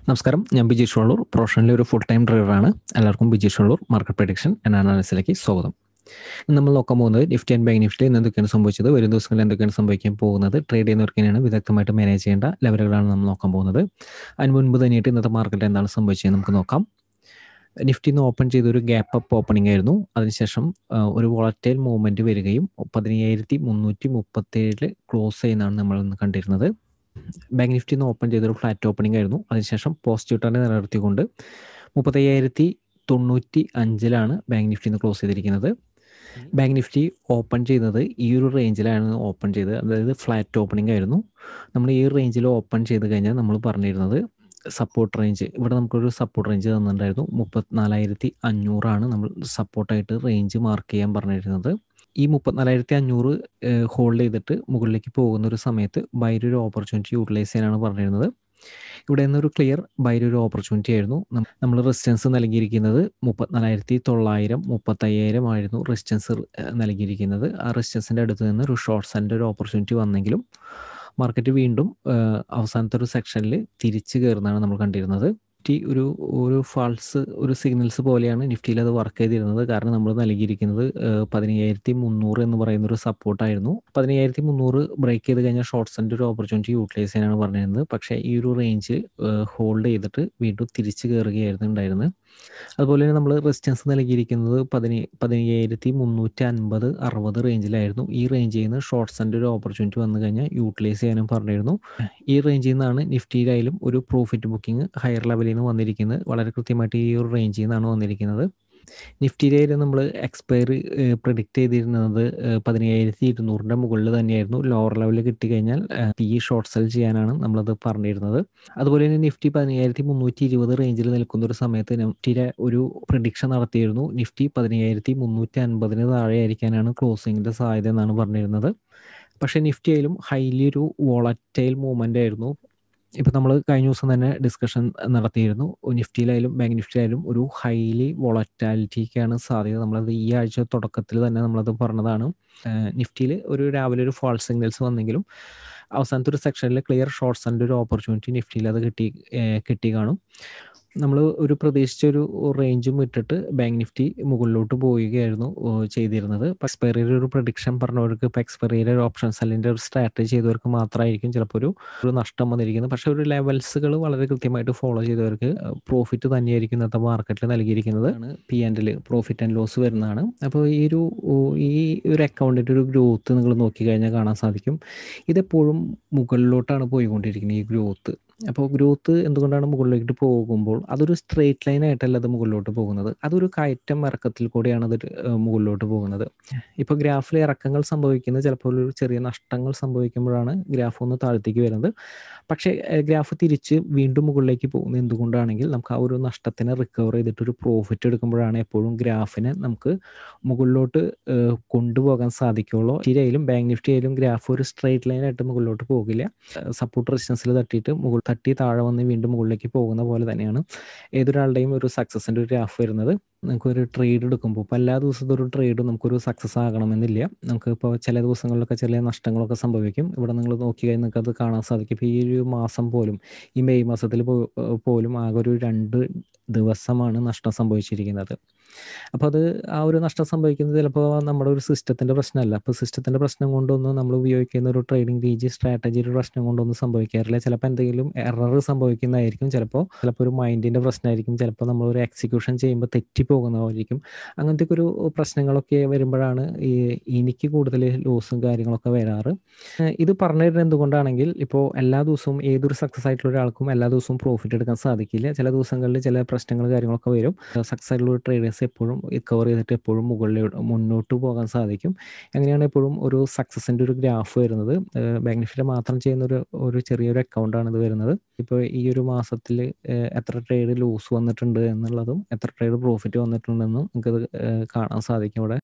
നമസ്കാരം ഞാൻ ബിജീഷ് വള്ളൂർ പ്രൊഫഷണലി ഒരു ഫുൾ ടൈം ഡ്രൈവറാണ് എല്ലാവർക്കും ബിജീഷ് വള്ളൂർ മാർക്കറ്റ് പ്രഡിക്ഷൻ എന്ന അനാലിസിലേക്ക് സ്വാഗതം ഇന്ന് നമ്മൾ നോക്കാൻ പോകുന്നത് നിഫ്റ്റി ആൻഡ് ബാങ്ക് നിഫ്റ്റി ഇന്ന് എന്തൊക്കെയാണ് സംഭവിച്ചത് വരും ദിവസങ്ങളിൽ എന്തൊക്കെയാണ് സംഭവിക്കാൻ പോകുന്നത് ട്രേഡ് ചെയ്യുന്നവർക്കാണ് വിദഗ്ധമായിട്ട് മാനേജ് ചെയ്യേണ്ട ലെവലുകളാണ് നമ്മൾ നോക്കാൻ പോകുന്നത് അതിന് മുൻപ് തന്നെയായിട്ട് ഇന്നത്തെ മാർക്കറ്റ് എന്താണ് സംഭവിച്ചത് നമുക്ക് നോക്കാം നിഫ്റ്റി ഇന്ന് ഓപ്പൺ ചെയ്ത ഒരു ഗ്യാപ്പ് അപ്പ് ഓപ്പണിംഗ് ആയിരുന്നു അതിനുശേഷം ആ, ഒരു വോളറ്റൈൽ മൂവ്മെന്റ് വരികയും പതിനയ്യായിരത്തി മുന്നൂറ്റി മുപ്പത്തേഴില് ക്ലോസ് ചെയ്യുന്നതാണ് നമ്മൾ ഇന്ന് കണ്ടിരുന്നത് ബാങ്ക് നിഫ്റ്റി ഇന്ന് ഓപ്പൺ ചെയ്തൊരു ഫ്ലാറ്റ് ഓപ്പണിംഗ് ആയിരുന്നു അതിനുശേഷം പോസിറ്റീവ് ടേൺ നിലനിർത്തിക്കൊണ്ട് മുപ്പത്തയ്യായിരത്തി തൊണ്ണൂറ്റി അഞ്ചിലാണ് ബാങ്ക് നിഫ്റ്റി ഇന്ന് ക്ലോസ് ചെയ്തിരിക്കുന്നത് ബാങ്ക് നിഫ്റ്റി ഓപ്പൺ ചെയ്യുന്നത് ഈ ഒരു റേഞ്ചിലാണ് ഓപ്പൺ ചെയ്തത് അതായത് ഫ്ലാറ്റ് ഓപ്പണിംഗ് ആയിരുന്നു നമ്മൾ ഈ റേഞ്ചിൽ ഓപ്പൺ ചെയ്ത് കഴിഞ്ഞാൽ നമ്മൾ പറഞ്ഞിരുന്നത് സപ്പോർട്ട് റേഞ്ച് ഇവിടെ നമുക്കൊരു സപ്പോർട്ട് റേഞ്ച് തന്നിട്ടുണ്ടായിരുന്നു മുപ്പത്തിനാലായിരത്തി അഞ്ഞൂറാണ് നമ്മൾ സപ്പോർട്ടായിട്ട് റേഞ്ച് മാർക്ക് ചെയ്യാൻ പറഞ്ഞിരുന്നത് ഈ മുപ്പത്തിനാലായിരത്തി അഞ്ഞൂറ് ഹോൾഡ് ചെയ്തിട്ട് മുകളിലേക്ക് പോകുന്ന ഒരു സമയത്ത് ബൈര ഒരു ഓപ്പർച്യൂണിറ്റി യൂട്ടിലൈസ് ചെയ്യാനാണ് പറഞ്ഞിരുന്നത് ഇവിടെ നിന്നൊരു ക്ലിയർ ബൈര ഒരു ഓപ്പർച്യൂണിറ്റി ആയിരുന്നു നമ്മൾ റെസിസ്റ്റൻസ് നൽകിയിരിക്കുന്നത് മുപ്പത്തിനാലായിരത്തി തൊള്ളായിരം മുപ്പത്തയ്യായിരം ആയിരുന്നു റെസിസ്റ്റൻസ് നൽകിയിരിക്കുന്നത് ആ റെസിസ്റ്റൻസിൻ്റെ അടുത്ത് നിന്ന് ഒരു ഷോർട്ട് സെൻ്റെ ഒരു ഓപ്പർച്യൂണിറ്റി വന്നെങ്കിലും മാർക്കറ്റ് വീണ്ടും ആ, അവസാനത്തെ ഒരു സെക്ഷനിൽ തിരിച്ചു കയറുന്നതാണ് നമ്മൾ കണ്ടിരുന്നത് നിഫ്റ്റി ഒരു ഒരു ഫാൾസ് ഒരു സിഗ്നൽസ് പോലെയാണ് നിഫ്റ്റിയിൽ അത് വർക്ക് ചെയ്തിരുന്നത് കാരണം നമ്മൾ നൽകിയിരിക്കുന്നത് പതിനയ്യായിരത്തി മുന്നൂറ് എന്ന് പറയുന്ന ഒരു സപ്പോർട്ടായിരുന്നു പതിനയ്യായിരത്തി മുന്നൂറ് ബ്രേക്ക് ചെയ്ത് കഴിഞ്ഞാൽ ഷോർട്ട് സെൻ്റെ ഒരു ഓപ്പർച്യൂണിറ്റി യൂട്ടിലൈസ് ചെയ്യാനാണ് പറഞ്ഞിരുന്നത് പക്ഷേ ഈ ഒരു റേഞ്ച് ഹോൾഡ് ചെയ്തിട്ട് വീണ്ടും തിരിച്ചു കയറുകയായിരുന്നു ഉണ്ടായിരുന്നത് അതുപോലെ തന്നെ നമ്മൾ റെസിസ്റ്റൻസ് നൽകിയിരിക്കുന്നത് പതിന പതിനയ്യായിരത്തി മുന്നൂറ്റി അൻപത് അറുപത് റേഞ്ചിലായിരുന്നു ഈ റേഞ്ചിൽ നിന്ന് ഷോർട്ട് സെൻ്റെ ഒരു ഓപ്പർച്യൂണിറ്റി വന്നു കഴിഞ്ഞാൽ യൂട്ടിലൈസ് ചെയ്യാനും പറഞ്ഞിരുന്നു ഈ റേഞ്ചിൽ നിന്നാണ് നിഫ്റ്റിയിലായാലും ഒരു പ്രോഫിറ്റ് ബുക്കിംഗ് ഹയർ ലെവലിൽ നിന്ന് വന്നിരിക്കുന്നത് വളരെ കൃത്യമായിട്ട് ഈ ഒരു റേഞ്ചിൽ നിന്നാണ് വന്നിരിക്കുന്നത് നിഫ്റ്റിയിലായാലും നമ്മൾ എക്സ്പയറി പ്രിഡിക്റ്റ് ചെയ്തിരുന്നത് പതിനയ്യായിരത്തി ഇരുന്നൂറിൻ്റെ മുകളിൽ തന്നെയായിരുന്നു ലോവർ ലെവലിൽ കിട്ടിക്കഴിഞ്ഞാൽ പി ഷോർട്ട് സെൽ ചെയ്യാനാണ് നമ്മളത് പറഞ്ഞിരുന്നത് അതുപോലെ തന്നെ നിഫ്റ്റി പതിനയ്യായിരത്തി മുന്നൂറ്റി ഇരുപത് റേഞ്ചിൽ നിൽക്കുന്ന ഒരു സമയത്ത് നിഫ്റ്റിയുടെ ഒരു പ്രിഡിക്ഷൻ നടത്തിയിരുന്നു നിഫ്റ്റി പതിനയ്യായിരത്തി മുന്നൂറ്റി അൻപതിന് താഴെ ആയിരിക്കാനാണ് ക്ലോസിങ്ങിൻ്റെ സാധ്യത എന്നാണ് പറഞ്ഞിരുന്നത് പക്ഷേ നിഫ്റ്റി ആയാലും ഹൈലി ഒരു വോളറ്റൈൽ മൂവ്മെൻ്റ് ആയിരുന്നു ഇപ്പം നമ്മൾ കഴിഞ്ഞ ദിവസം തന്നെ ഡിസ്കഷൻ നടത്തിയിരുന്നു നിഫ്റ്റിയിലായാലും ബാങ്ക് നിഫ്റ്റിയിലായാലും ഒരു ഹൈലി വോളറ്റാലിറ്റിക്കാണ് സാധ്യത നമ്മളത് ഈ ആഴ്ച തുടക്കത്തിൽ തന്നെ നമ്മളത് പറഞ്ഞതാണ് നിഫ്റ്റിയിൽ ഒരു രാവിലെ ഒരു ഫാൾസ് സിഗ്നൽസ് വന്നെങ്കിലും അവസാനത്തെ ഒരു സെക്ഷനിൽ ക്ലിയർ ഷോർട്ട്സിൻ്റെ ഒരു ഓപ്പർച്യൂണിറ്റി നിഫ്റ്റിയിൽ അത് കിട്ടി ഏഹ് കിട്ടി കാണും നമ്മൾ ഒരു പ്രതീക്ഷിച്ച ഒരു റേഞ്ചും ഇട്ടിട്ട് ബാങ്ക് നിഫ്റ്റി മുകളിലോട്ട് പോവുകയായിരുന്നു ഏഹ് ചെയ്തിരുന്നത് എക്സ്പയറിയുടെ ഒരു പ്രഡിക്ഷൻ പറഞ്ഞവർക്ക് ഇപ്പോൾ എക്സ്പയറിയുടെ ഒരു ഓപ്ഷൻ സെല്ലിൻ്റെ ഒരു സ്ട്രാറ്റജി ചെയ്തവർക്ക് മാത്രമായിരിക്കും ചിലപ്പോൾ ഒരു ഒരു നഷ്ടം വന്നിരിക്കുന്നത് പക്ഷേ ഒരു ലെവൽസുകൾ വളരെ കൃത്യമായിട്ട് ഫോളോ ചെയ്തവർക്ക് പ്രോഫിറ്റ് തന്നെയായിരിക്കും ഇന്നത്തെ മാർക്കറ്റിൽ നൽകിയിരിക്കുന്നത് ആണ് പി ആൻഡിൽ പ്രോഫിറ്റ് ആൻഡ് ലോസ് വരുന്നതാണ് അപ്പോൾ ഈ ഒരു ഓ, ഈ ഒരു അക്കൗണ്ടിൻ്റെ ഒരു ഗ്രോത്ത് നിങ്ങൾ നോക്കിക്കഴിഞ്ഞാൽ കാണാൻ സാധിക്കും ഇതെപ്പോഴും മുകളിലോട്ടാണ് പോയിക്കൊണ്ടിരിക്കുന്നത് ഈ ഗ്രോത്ത് അപ്പോൾ ഗ്രോത്ത് എന്തുകൊണ്ടാണ് മുകളിലേക്ക് പോകുമ്പോൾ അതൊരു സ്ട്രെയിറ്റ് ലൈൻ ആയിട്ടല്ല അത് മുകളിലോട്ട് പോകുന്നത് അതൊരു കയറ്റം ഇറക്കത്തിൽ കൂടെയാണ് അത് മുകളിലോട്ട് പോകുന്നത് ഇപ്പോൾ ഗ്രാഫിൽ ഇറക്കങ്ങൾ സംഭവിക്കുന്നത് ചിലപ്പോൾ ഒരു ചെറിയ നഷ്ടങ്ങൾ സംഭവിക്കുമ്പോഴാണ് ഗ്രാഫ് ഒന്ന് താഴത്തേക്ക് വരുന്നത് പക്ഷേ ഗ്രാഫ് തിരിച്ച് വീണ്ടും മുകളിലേക്ക് പോകുന്നത് എന്തുകൊണ്ടാണെങ്കിൽ നമുക്ക് ആ ഒരു നഷ്ടത്തിനെ റിക്കവർ ചെയ്തിട്ട് ഒരു പ്രോഫിറ്റ് എടുക്കുമ്പോഴാണ് എപ്പോഴും ഗ്രാഫിനെ നമുക്ക് മുകളിലോട്ട് ഏഹ്, കൊണ്ടുപോകാൻ സാധിക്കുള്ളൂ ശരിയായാലും ബാങ്ക് നിഫ്റ്റി ആയാലും ഗ്രാഫ് ഒരു സ്ട്രെയിറ്റ് ലൈൻ ആയിട്ട് മുകളിലോട്ട് പോകില്ല സപ്പോർട്ട് റെസിസ്റ്റൻസിൽ തട്ടിയിട്ട് മുകൾ തട്ടി താഴെ വന്ന് വീണ്ടും മുകളിലേക്ക് പോകുന്ന പോലെ തന്നെയാണ് ഏതൊരാളുടെയും ഒരു സക്സസിൻ്റെ ഒരു ഗ്രാഫ് വരുന്നത് നമുക്കൊരു ട്രേഡ് എടുക്കുമ്പോൾ ഇപ്പോൾ എല്ലാ ദിവസത്തെ ഒരു ട്രേഡും നമുക്കൊരു സക്സസ് ആകണമെന്നില്ല നമുക്ക് ഇപ്പോൾ ചില ദിവസങ്ങളിലൊക്കെ ചെറിയ നഷ്ടങ്ങളൊക്കെ സംഭവിക്കും ഇവിടെ നിങ്ങൾ നോക്കി കഴിഞ്ഞാൽ നിങ്ങൾക്ക് അത് കാണാൻ സാധിക്കും ഇപ്പോൾ ഈ ഒരു മാസം പോലും ഈ മെയ് മാസത്തിൽ പോലും ആകെ ഒരു രണ്ട് ദിവസമാണ് നഷ്ടം സംഭവിച്ചിരിക്കുന്നത് അപ്പോൾ അത് ആ ഒരു നഷ്ടം സംഭവിക്കുന്നത് ചിലപ്പോൾ നമ്മുടെ ഒരു സിസ്റ്റത്തിൻ്റെ പ്രശ്നമല്ല അപ്പോൾ സിസ്റ്റത്തിൻ്റെ പ്രശ്നം കൊണ്ടൊന്നും നമ്മൾ ഉപയോഗിക്കുന്ന ഒരു ട്രേഡിംഗ് രീതി സ്ട്രാറ്റജിയുടെ പ്രശ്നം കൊണ്ടൊന്നും സംഭവിക്കാറില്ല ചിലപ്പോൾ എന്തെങ്കിലും എറർ സംഭവിക്കുന്നതായിരിക്കും ചിലപ്പോൾ ചിലപ്പോൾ ഒരു മൈൻഡിൻ്റെ പ്രശ്നമായിരിക്കും ചിലപ്പോൾ നമ്മൾ ഒരു എക്സിക്യൂഷൻ ചെയ്യുമ്പോൾ തെറ്റിപ്പോകുന്നതായിരിക്കും അങ്ങനത്തെ ഒരു പ്രശ്നങ്ങളൊക്കെ വരുമ്പോഴാണ് ഈ എനിക്ക് കൂടുതൽ ലോസും കാര്യങ്ങളൊക്കെ വരാറ് ഏഹ് ഇത് പറഞ്ഞു തരുന്നത് എന്തുകൊണ്ടാണെങ്കിൽ ഇപ്പോൾ എല്ലാ ദിവസവും ഏതൊരു സക്സസ് ആയിട്ടുള്ള ഒരാൾക്കും എല്ലാ ദിവസവും പ്രോഫിറ്റ് എടുക്കാൻ സാധിക്കില്ല ചില ദിവസങ്ങളിൽ ചില പ്രശ്നങ്ങൾ കാര്യങ്ങളൊക്കെ വരും സക്സസ് ആയിട്ടുള്ള ട്രേഡേഴ്സ് എപ്പോഴും റിക്കവർ ചെയ്തിട്ട് എപ്പോഴും മുകളിലോട്ട് മുന്നോട്ട് പോകാൻ സാധിക്കും അങ്ങനെയാണ് എപ്പോഴും ഒരു സക്സസിൻ്റെ ഒരു ഗ്രാഫ് വരുന്നത് ബാങ്ക് നിഫ്റ്റി മാത്രം ചെയ്യുന്ന ഒരു ഒരു ചെറിയൊരു അക്കൗണ്ടാണ് ഇത് വരുന്നത് ഇപ്പോൾ ഈ ഒരു മാസത്തിൽ എത്ര ട്രേഡ് ലോസ് വന്നിട്ടുണ്ട് എന്നുള്ളതും എത്ര ട്രേഡ് പ്രോഫിറ്റ് വന്നിട്ടുണ്ടെന്നും നമുക്കത് ഏഹ് കാണാൻ സാധിക്കും ഇവിടെ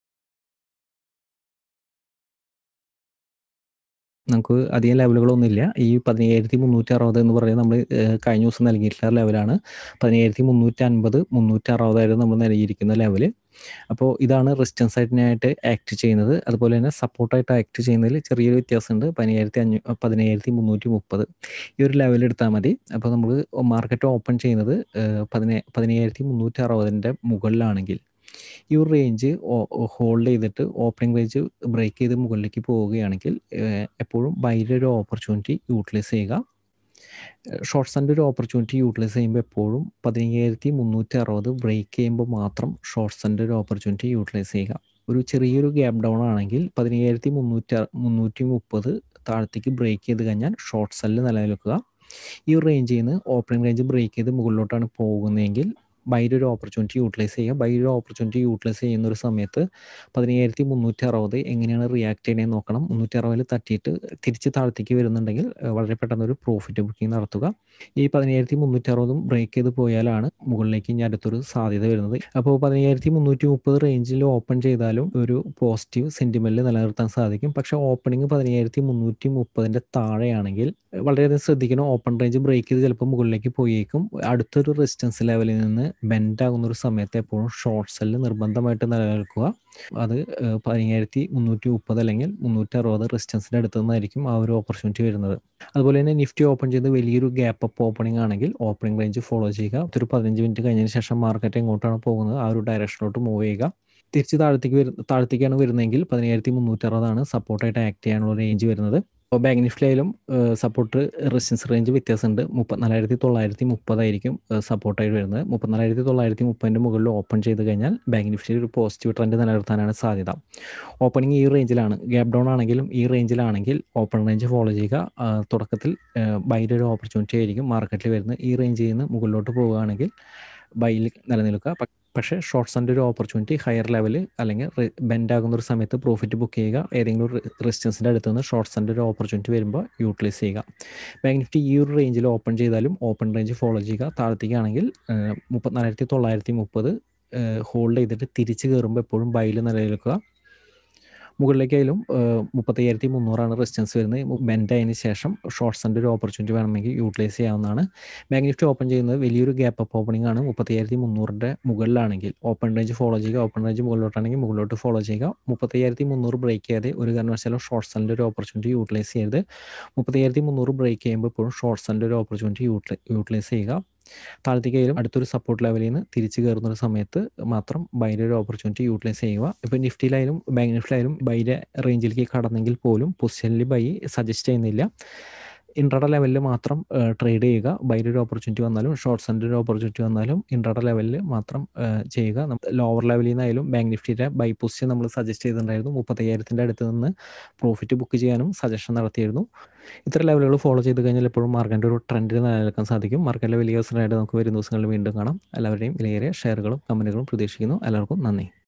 നമുക്ക് അധികം ലെവലുകളൊന്നുമില്ല ഈ പതിനയ്യായിരത്തി മുന്നൂറ്റി അറുപത് എന്ന് പറയുന്നത് നമ്മൾ കഴിഞ്ഞ ദിവസം നൽകിയിട്ടുള്ള ലെവലാണ് പതിനയ്യായിരത്തി മുന്നൂറ്റി അൻപത് മുന്നൂറ്റി അറുപതായിരുന്നു നമ്മൾ നൽകിയിരിക്കുന്ന ലെവല് അപ്പോൾ ഇതാണ് റെസിസ്റ്റൻസ് ആയിട്ട് ആക്ട് ചെയ്യുന്നത് അതുപോലെ തന്നെ സപ്പോർട്ടായിട്ട് ആക്ട് ചെയ്യുന്നതിൽ ചെറിയൊരു വ്യത്യാസമുണ്ട് പതിനയ്യായിരത്തി അഞ്ഞൂ പതിനയ്യായിരത്തി മുന്നൂറ്റി മുപ്പത് ഈ ഒരു ലെവൽ എടുത്താൽ മതി അപ്പോൾ നമുക്ക് മാർക്കറ്റ് ഓപ്പൺ ചെയ്യുന്നത് പതിന പതിനയ്യായിരത്തി മുന്നൂറ്റി അറുപതിൻ്റെ മുകളിലാണെങ്കിൽ ഈ ഒരു റേഞ്ച് ഹോൾഡ് ചെയ്തിട്ട് ഓപ്പണിംഗ് റേഞ്ച് ബ്രേക്ക് ചെയ്ത് മുകളിലേക്ക് പോവുകയാണെങ്കിൽ എപ്പോഴും ബൈയുടെ ഒരു ഓപ്പർച്യൂണിറ്റി യൂട്ടിലൈസ് ചെയ്യുക ഷോർട്ട്സിൻ്റെ ഒരു ഓപ്പർച്യൂണിറ്റി യൂട്ടിലൈസ് ചെയ്യുമ്പോൾ എപ്പോഴും പതിനയ്യായിരത്തി മുന്നൂറ്റി അറുപത് ബ്രേക്ക് ചെയ്യുമ്പോൾ മാത്രം ഷോർട്ട്സിൻ്റെ ഒരു ഓപ്പർച്യൂണിറ്റി യൂട്ടിലൈസ് ചെയ്യുക ഒരു ചെറിയൊരു ഗ്യാപ്പ് ഡൗൺ ആണെങ്കിൽ പതിനയ്യായിരത്തി മുന്നൂറ്റി മുന്നൂറ്റി മുപ്പത് താഴത്തേക്ക് ബ്രേക്ക് ചെയ്ത് കഴിഞ്ഞാൽ ഷോർട്ട് സെല്ല് നിലനിൽക്കുക ഈ ഒരു റേഞ്ചിൽ നിന്ന് ഓപ്പണിംഗ് റേഞ്ച് ബ്രേക്ക് ചെയ്ത് മുകളിലോട്ടാണ് പോകുന്നതെങ്കിൽ ബൈയുടെ ഒരു ഓപ്പർച്യൂണിറ്റി യൂട്ടിലൈസ് ചെയ്യുക ബൈയുടെ ഓപ്പർച്യൂണിറ്റി യൂട്ടിലൈസ് ചെയ്യുന്ന ഒരു സമയത്ത് പതിനയ്യായിരത്തി മുന്നൂറ്റി അറുപത് എങ്ങനെയാണ് റിയാക്ട് ചെയ്യണേന്ന് നോക്കണം മുന്നൂറ്റി അറുപതിൽ തട്ടിയിട്ട് തിരിച്ച് താഴത്തേക്ക് വരുന്നുണ്ടെങ്കിൽ വളരെ പെട്ടെന്ന് ഒരു പ്രോഫിറ്റ് ബുക്കിംഗ് നടത്തുക ഈ പതിനയ്യായിരത്തി മുന്നൂറ്റി അറുപതും ബ്രേക്ക് ചെയ്ത് പോയാലാണ് മുകളിലേക്ക് ഇനി അടുത്തൊരു സാധ്യത വരുന്നത് അപ്പോൾ പതിനയ്യായിരത്തി മുന്നൂറ്റി മുപ്പത് റേഞ്ചിൽ ഓപ്പൺ ചെയ്താലും ഒരു പോസിറ്റീവ് സെൻറ്റിമെൻറ്റ് നിലനിർത്താൻ സാധിക്കും പക്ഷേ ഓപ്പണിംഗ് പതിനയ്യായിരത്തി മുന്നൂറ്റി മുപ്പതിൻ്റെ താഴെയാണെങ്കിൽ വളരെയധികം ശ്രദ്ധിക്കണം ഓപ്പൺ റേഞ്ച് ബ്രേക്ക് ചെയ്ത് ചിലപ്പോൾ മുകളിലേക്ക് പോയേക്കും അടുത്തൊരു റെസിസ്റ്റൻസ് ലെവലിൽ നിന്ന് ബെൻഡ് ആകുന്ന ഒരു സമയത്ത് എപ്പോഴും ഷോർട്ട് സെല്ല് നിർബന്ധമായിട്ട് നിലനിൽക്കുക അത് പതിനയ്യായിരത്തി മുന്നൂറ്റി മുപ്പത് അല്ലെങ്കിൽ മുന്നൂറ്റി അറുപത് റെസിസ്റ്റൻസിൻ്റെ അടുത്ത് നിന്നായിരിക്കും ആ ഒരു ഓപ്പർച്യൂണിറ്റി വരുന്നത് അതുപോലെ തന്നെ നിഫ്റ്റി ഓപ്പൺ ചെയ്ത് വലിയൊരു ഗ്യാപ്പ് അപ്പ് ഓപ്പണിംഗ് ആണെങ്കിൽ ഓപ്പണിംഗ് റേഞ്ച് ഫോളോ ചെയ്യുക ഒരു പതിനഞ്ച് മിനിറ്റ് കഴിഞ്ഞതിന് ശേഷം മാർക്കറ്റ് എങ്ങോട്ടാണ് പോകുന്നത് ആ ഒരു ഡയറക്ഷനിലോട്ട് മൂവ് ചെയ്യുക തിരിച്ച് താഴത്തേക്ക് വരുന്ന താഴത്തേക്കാണ് വരുന്നതെങ്കിൽ പതിനായിരത്തി മുന്നൂറ്റി അറുപതാണ് സപ്പോർട്ടായിട്ട് ആക്ട് ചെയ്യാനുള്ള റേഞ്ച് വരുന്നത് അപ്പോൾ ബാങ്ക് നിഫ്റ്റിയിലും സപ്പോർട്ട് റെസിസ്റ്റൻസ് റേഞ്ച് വ്യത്യാസമുണ്ട് മുപ്പത്തിനാലായിരത്തി തൊള്ളായിരത്തി മുപ്പതായിരിക്കും സപ്പോർട്ടായിട്ട് വരുന്നത് മുപ്പത്തിനാലായിരത്തി തൊള്ളായിരത്തി മുപ്പതിൻ്റെ മുകളിൽ ഓപ്പൺ ചെയ്ത് കഴിഞ്ഞാൽ ബാങ്ക് നിഫ്റ്റിയിൽ ഒരു പോസിറ്റീവ് ട്രെൻഡ് നിലനിർത്താനാണ് സാധ്യത ഓപ്പണിംഗ് ഈ റേഞ്ചിലാണ് ഗ്യാപ്പ് ഡൗൺ ആണെങ്കിലും ഈ റേഞ്ചിലാണെങ്കിൽ ഓപ്പൺ റേഞ്ച് ഫോളോ ചെയ്യുക തുടക്കത്തിൽ ബൈയുടെ ഒരു ഓപ്പർച്യൂണിറ്റി ആയിരിക്കും മാർക്കറ്റിൽ വരുന്നത് ഈ റേഞ്ചിൽ നിന്ന് മുകളിലോട്ട് പോവുകയാണെങ്കിൽ ബൈയിൽ നിലനിൽക്കുക പക്ഷേ ഷോർട്ട്സിൻ്റെ ഒരു ഓപ്പർച്യൂണിറ്റി ഹയർ ലെവൽ അല്ലെങ്കിൽ ബെൻഡ് ആകുന്ന ഒരു സമയത്ത് പ്രോഫിറ്റ് ബുക്ക് ചെയ്യുക ഏതെങ്കിലും ഒരു റെസിസ്റ്റൻസിൻ്റെ അടുത്ത് നിന്ന് ഷോർട്ട്സിൻ്റെ ഒരു ഓപ്പർച്യൂണിറ്റി വരുമ്പോൾ യൂട്ടിലൈസ് ചെയ്യുക ബാങ്ക് നിഫ്റ്റി ഈ ഒരു റേഞ്ചിൽ ഓപ്പൺ ചെയ്താലും ഓപ്പൺ റേഞ്ച് ഫോളോ ചെയ്യുക താഴത്തേക്കാണെങ്കിൽ മുപ്പത്തിനാലായിരത്തി തൊള്ളായിരത്തി മുപ്പത് ഹോൾഡ് ചെയ്തിട്ട് തിരിച്ച് കയറുമ്പോൾ എപ്പോഴും ബൈയിൽ നിലനിൽക്കുക മുകളിലേക്കായാലും മുപ്പത്തയ്യായിരത്തി മുന്നൂറാണ് റെസിസ്റ്റൻസ് വരുന്നത് ബെൻഡ് ആയതിനു ശേഷം ഷോർട്ട്സിൻ്റെ ഒരു ഓപ്പർച്യൂണിറ്റി വേണമെങ്കിൽ യൂട്ടിലൈസ് ചെയ്യാവുന്നതാണ് ബാങ്ക് നിഫ്റ്റി ഓപ്പൺ ചെയ്യുന്നത് വലിയൊരു ഗ്യാപ്പ് അപ്പ് ഓപ്പണിംഗ് ആണ് മുപ്പത്തയ്യായിരത്തി മുന്നൂറിൻ്റെ മുകളിലാണെങ്കിൽ ഓപ്പൺ റേഞ്ച് ഫോളോ ചെയ്യുക ഓപ്പൺ റേഞ്ച് മുകളിലോട്ടാണെങ്കിൽ മുകളിലോട്ട് ഫോളോ ചെയ്യുക മുപ്പത്തയ്യായിരത്തി മുന്നൂറ് ബ്രേക്ക് ചെയ്യാതെ ഒരു കാരണവശാലും ഷോർട്ട്സിൻ്റെ ഒരു ഓപ്പർച്യൂണിറ്റി യൂട്ടിലൈസ് ചെയ്യരുത് മുപ്പത്തയ്യായിരത്തി മുന്നൂറ് ബ്രേക്ക് ചെയ്യുമ്പോൾ ഇപ്പോഴും ഷോർട്ട്സിൻ്റെ ഒരു ഓപ്പർച്യൂണിറ്റി യൂട്ടിലൈസ് ചെയ്യുക താഴത്തേക്കായാലും അടുത്തൊരു സപ്പോർട്ട് ലെവലിൽ നിന്ന് തിരിച്ച് കയറുന്ന ഒരു സമയത്ത് മാത്രം ബൈയുടെ ഒരു ഓപ്പർച്യൂണിറ്റി യൂട്ടിലൈസ് ചെയ്യുക ഇപ്പോൾ നിഫ്റ്റിയിലായാലും ബാങ്ക് നിഫ്റ്റിയിലായാലും ബൈയുടെ റേഞ്ചിലേക്ക് കടന്നെങ്കിൽ പോലും പൊസിഷനിൽ ബൈ സജസ്റ്റ് ചെയ്യുന്നില്ല ഇൻട്രാഡ ലെവലിൽ മാത്രം ട്രേഡ് ചെയ്യുക ബൈയുടെ ഒരു ഓപ്പർച്യൂണിറ്റി വന്നാലും ഷോർട്ട്സിൻ്റെ ഒരു ഓപ്പർച്യൂണിറ്റി വന്നാലും ഇൻട്രാഡ ലെവലിൽ മാത്രം ചെയ്യുക ലോവർ ലെവലിൽ നിന്നായാലും ബാങ്ക് നിഫ്റ്റിയുടെ ബൈ പൊസിഷൻ നമ്മൾ സജസ്റ്റ് ചെയ്തിട്ടുണ്ടായിരുന്നു മുപ്പത്തയ്യായിരത്തിൻ്റെ അടുത്ത് നിന്ന് പ്രോഫിറ്റ് ബുക്ക് ചെയ്യാനും സജഷൻ നടത്തിയിരുന്നു ഇത്തരം ലെവലുകൾ ഫോളോ ചെയ്ത് കഴിഞ്ഞാൽ എപ്പോഴും മാർക്കറ്റിൻ്റെ ഒരു ട്രെൻഡിൽ നിലനിൽക്കാൻ സാധിക്കും മാർക്കറ്റിലെ വലിയ ദിവസങ്ങളായിട്ട് നമുക്ക് വരും ദിവസങ്ങളിൽ വീണ്ടും കാണാം എല്ലാവരുടെയും വിലയേറിയ ഷെയറുകളും കമ്പനികളും പ്രതീക്ഷിക്കുന്നു എല്ലാവർക്കും നന്ദി